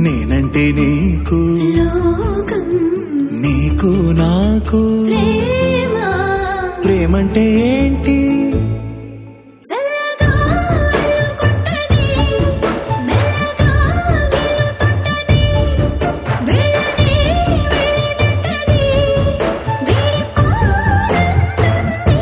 నేనంటే నీకు లోకం నీకు నాకు ప్రేమ ప్రేమంటే ఏంటి చల్లగా అల్లుకుంటది మెల్లగా గెలుకుంటది వెళ్ళని వెళ్ళినట్టది వీడిపోనంటుంది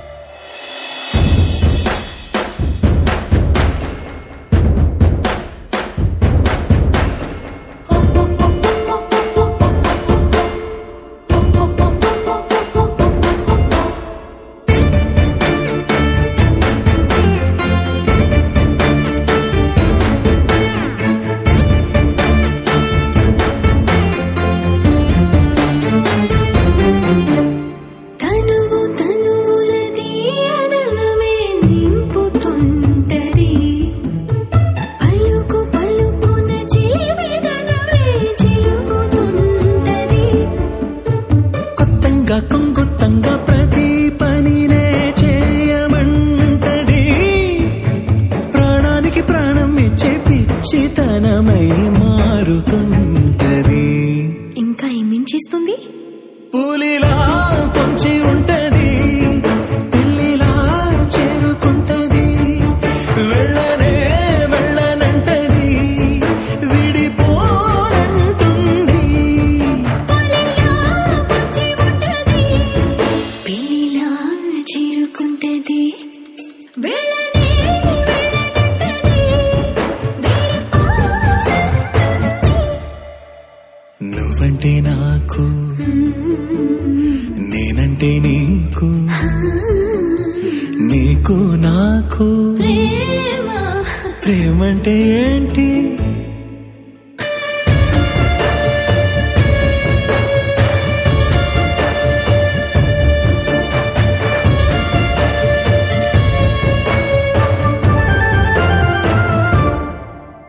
తనువు తనువులది అదనమే నింపుతుంటది పలుకు పలుకున చిలిమిదనమే చిలుకుతుంటది కొత్తంగా కొంగొత్తంగా ప్రతి పనినే చేయమంటది ప్రాణానికి ప్రాణం ఇచ్చే పిచ్చితనమై మారుతుంటది ఇంకా ఏమేం చేస్తుంది పులిలా పొంచి ఉంటది పిల్లిలా చేరుకుంటది వెళ్ళనే వెళ్ళనంటది విడిపోనంటుంది పులిలా పొంచి ఉంటది పిల్లిలా చేరుకుంటది వెళ్ళని వెళ్ళనంటది వీడిపోనంటుంది నువ్వంటే నాకు నేనంటే నీకు నీకు నాకు ప్రేమ ప్రేమంటే ఏంటి